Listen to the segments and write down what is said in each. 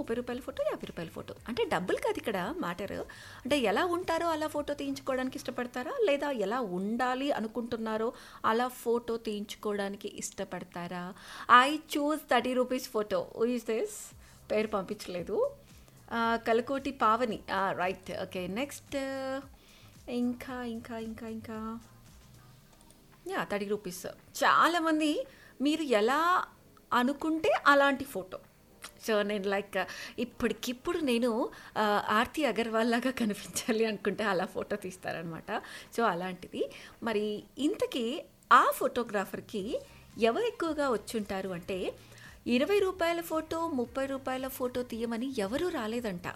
ముప్పై రూపాయల ఫోటో యాభై రూపాయల ఫోటో అంటే డబ్బులు కాదు ఇక్కడ మ్యాటర్ అంటే ఎలా ఉంటారో అలా ఫోటో తీయించుకోవడానికి ఇష్టపడతారా లేదా ఎలా ఉండాలి అనుకుంటున్నారో అలా ఫోటో తీయించుకోవడానికి ఇష్టపడతారా I choose thirty rupees photo is this పేరు పంపించలేదు ఆ, Kalakoti Pavani right okay next ఇంకా ఇంకా ఇంకా ఇంకా యా థర్టీ రూపీస్ చాలామంది మీరు ఎలా అనుకుంటే అలాంటి ఫోటో సో నేను లైక్ ఇప్పటికిప్పుడు నేను ఆ, ఆర్తి అగర్వాల్ లాగా కనిపించాలి అనుకుంటే అలా ఫోటో తీస్తారనమాట సో అలాంటిది మరి ఇంతకీ ఆ ఫోటోగ్రాఫర్కి ఎవరు ఎక్కువగా వచ్చుంటారు అంటే ఇరవై రూపాయల ఫోటో ముప్పై రూపాయల ఫోటో తీయమని ఎవరూ రాలేదంట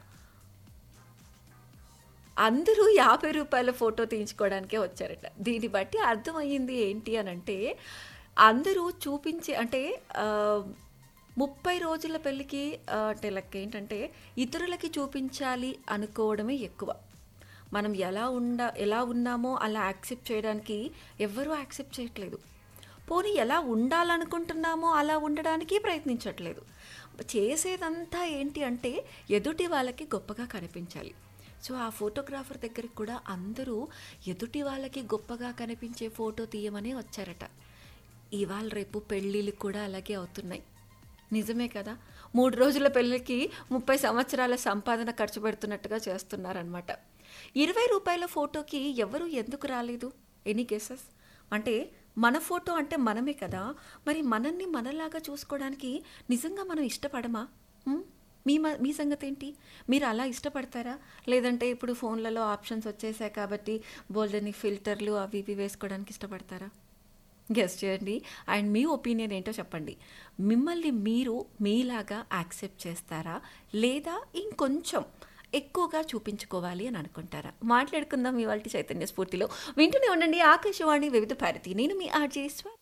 అందరూ యాభై రూపాయల ఫోటో తీయించుకోవడానికే వచ్చారట దీన్ని బట్టి అర్థమయ్యింది ఏంటి అని అంటే అందరూ చూపించే అంటే ఆ, ముప్పై రోజుల పెళ్ళికి ఆ, అంటే లెక్క ఏంటంటే ఇతరులకి చూపించాలి అనుకోవడమే ఎక్కువ మనం ఎలా ఉండ ఎలా ఉన్నామో అలా యాక్సెప్ట్ చేయడానికి ఎవ్వరూ యాక్సెప్ట్ చేయట్లేదు పోనీ ఎలా ఉండాలనుకుంటున్నామో అలా ఉండడానికి ప్రయత్నించట్లేదు చేసేదంతా ఏంటి అంటే ఎదుటి వాళ్ళకి గొప్పగా కనిపించాలి సో ఆ ఫోటోగ్రాఫర్ దగ్గరికి కూడా అందరూ ఎదుటి వాళ్ళకి గొప్పగా కనిపించే ఫోటో తీయమనే వచ్చారట ఇవాళ రేపు పెళ్ళిళ్ళు కూడా అలాగే అవుతున్నాయి నిజమే కదా మూడు రోజుల పెళ్ళికి ముప్పై సంవత్సరాల సంపాదన ఖర్చు పెడుతున్నట్టుగా చేస్తున్నారనమాట ఇరవై రూపాయల ఫోటోకి ఎవరు ఎందుకు రాలేదు ఎనీ కేసెస్ అంటే మన ఫోటో అంటే మనమే కదా మరి మనల్ని మనలాగా చూసుకోవడానికి నిజంగా మనం ఇష్టపడమా హ్మ్? మీ మ- మీ సంగతి ఏంటి మీరు అలా ఇష్టపడతారా లేదంటే ఇప్పుడు ఫోన్లలో ఆప్షన్స్ వచ్చేసాయి కాబట్టి బోల్డని ఫిల్టర్లు అవి ఇవి వేసుకోవడానికి ఇష్టపడతారా గెస్ చేయండి అండ్ మీ ఒపీనియన్ ఏంటో చెప్పండి మిమ్మల్ని మీరు మీలాగా యాక్సెప్ట్ చేస్తారా లేదా ఇంకొంచెం ఎక్కువగా చూపించుకోవాలి అని అనుకుంటారా మాట్లాడుకుందాం ఇవాళ చైతన్య స్ఫూర్తిలో వింటూనే ఉండండి ఆకాశవాణి వివిధ భారతి నేను మీ ఆర్జే స్వాతి